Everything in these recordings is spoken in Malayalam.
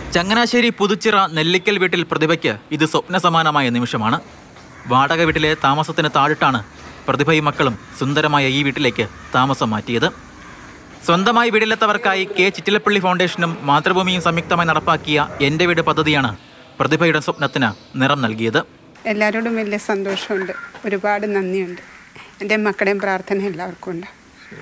ചങ്ങനാശ്ശേരി പുതുച്ചിറ നെല്ലിക്കൽ വീട്ടിൽ പ്രതിഭയ്ക്ക് ഇത് സ്വപ്ന സമാനമായ നിമിഷമാണ് വാടക വീട്ടിലെ താമസത്തിന് താഴിട്ടാണ് പ്രതിഭയും മക്കളും സുന്ദരമായ ഈ വീട്ടിലേക്ക് താമസം മാറ്റിയത് സ്വന്തമായി വീടിലെത്തവർക്കായി കെ ചിറ്റിലപ്പള്ളി ഫൗണ്ടേഷനും മാതൃഭൂമിയും സംയുക്തമായി നടപ്പാക്കിയ എൻ്റെ വീട് പദ്ധതിയാണ് പ്രതിഭയുടെ സ്വപ്നത്തിന് നിറം നൽകിയത് എല്ലാവരോടും വലിയ സന്തോഷമുണ്ട് ഒരുപാട് നന്ദിയുണ്ട് എൻ്റെ മക്കളുടെയും പ്രാർത്ഥന എല്ലാവർക്കും ഉണ്ട്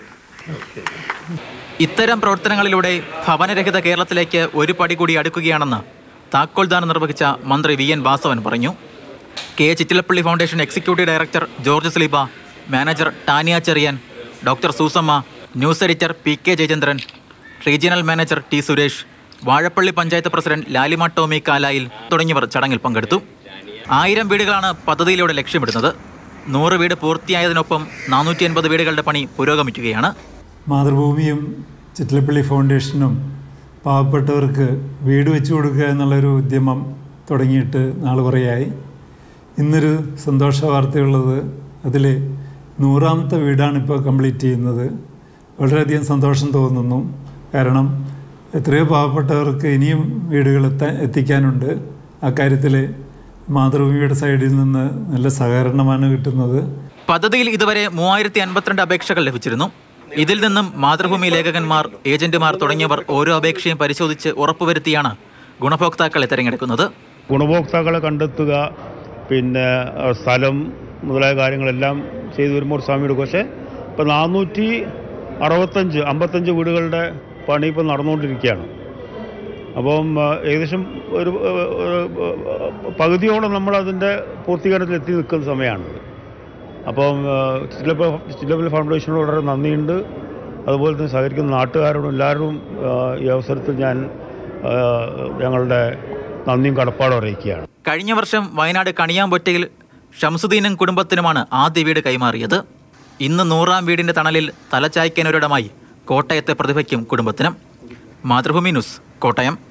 ഇത്തരം പ്രവർത്തനങ്ങളിലൂടെ ഭവനരഹിത കേരളത്തിലേക്ക് ഒരു പടി കൂടി അടുക്കുകയാണെന്ന് താക്കോൽദാനം നിർവഹിച്ച മന്ത്രി വി എൻ വാസവൻ പറഞ്ഞു K Chittilappally foundation executive director George Sleeba manager Tania Cherian doctor Susamma news editor P K Jayachandran regional manager T Suresh Vazhappally panchayat president Lalima Tomy Kalayil തുടങ്ങിയവർ ചടങ്ങിൽ പങ്കെടുത്തു ആയിരം വീടുകളാണ് പദ്ധതിയിലൂടെ ലക്ഷ്യമിടുന്നത് നൂറ് വീട് പൂർത്തിയായതിനൊപ്പം നാനൂറ്റി അൻപത് വീടുകളുടെ പണി പുരോഗമിക്കുകയാണ് മാതൃഭൂമിയും ചിറ്റിലപ്പള്ളി ഫൗണ്ടേഷനും പാവപ്പെട്ടവർക്ക് വീട് വെച്ചു കൊടുക്കുക എന്നുള്ളൊരു ഉദ്യമം തുടങ്ങിയിട്ട് നാൾ കുറേയായി ഇന്നൊരു സന്തോഷ വാർത്തയുള്ളത് അതിൽ നൂറാമത്തെ വീടാണ് ഇപ്പോൾ കംപ്ലീറ്റ് ചെയ്യുന്നത് വളരെയധികം സന്തോഷം തോന്നുന്നു കാരണം എത്രയോ പാവപ്പെട്ടവർക്ക് ഇനിയും വീടുകൾ എത്താൻ എത്തിക്കാനുണ്ട് അക്കാര്യത്തിൽ മാതൃഭൂമിയുടെ സൈഡിൽ നിന്ന് നല്ല സഹകരണമാണ് കിട്ടുന്നത് പദ്ധതിയിൽ ഇതുവരെ മൂവായിരത്തി അൻപത്തിരണ്ട് അപേക്ഷകൾ ലഭിച്ചിരുന്നു ഇതിൽ നിന്നും മാതൃഭൂമി ലേഖകന്മാർ ഏജന്റുമാർ തുടങ്ങിയവർ ഓരോ അപേക്ഷയും പരിശോധിച്ച് ഉറപ്പുവരുത്തിയാണ് ഗുണഭോക്താക്കളെ തിരഞ്ഞെടുക്കുന്നത് ഗുണഭോക്താക്കളെ കണ്ടെത്തുക പിന്നെ അഹ് സ്ഥലം മുതലായ കാര്യങ്ങളെല്ലാം ചെയ്തു വരുമ്പോൾ സമയം എടുക്കും പക്ഷേ ഇപ്പോൾ നാനൂറ്റി അറുപത്തഞ്ച് അമ്പത്തഞ്ച് വീടുകളുടെ പണി ഇപ്പോൾ നടന്നുകൊണ്ടിരിക്കുകയാണ് അപ്പം അഹ് ഏകദേശം ഒരു അഹ് അഹ് പകുതിയോളം നമ്മൾ അതിൻ്റെ പൂർത്തീകരണത്തിൽ എത്തി നിൽക്കുന്ന സമയമാണ് അപ്പം ചില്ലപ്പള്ളി ചില്ലപ്പള്ളി ഫൗണ്ടേഷനോട് വളരെ നന്ദിയുണ്ട് അതുപോലെ തന്നെ സഹകരിക്കുന്ന നാട്ടുകാരോടും എല്ലാവരോടും അഹ് ഈ അവസരത്തിൽ ഞാൻ അഹ് ഞങ്ങളുടെ നന്ദിയും കടപ്പാടും അറിയിക്കുകയാണ് കഴിഞ്ഞ വർഷം വയനാട് കണിയാമ്പൊറ്റയിൽ ഷംസുദ്ദീനും കുടുംബത്തിനുമാണ് ആദ്യ വീട് കൈമാറിയത് ഇന്ന് നൂറാം വീടിന്റെ തണലിൽ തലച്ചായ്ക്കാനൊരിടമായി കോട്ടയത്തെ പ്രതിഭയ്ക്കും കുടുംബത്തിനും മാതൃഭൂമി ന്യൂസ് കോട്ടയം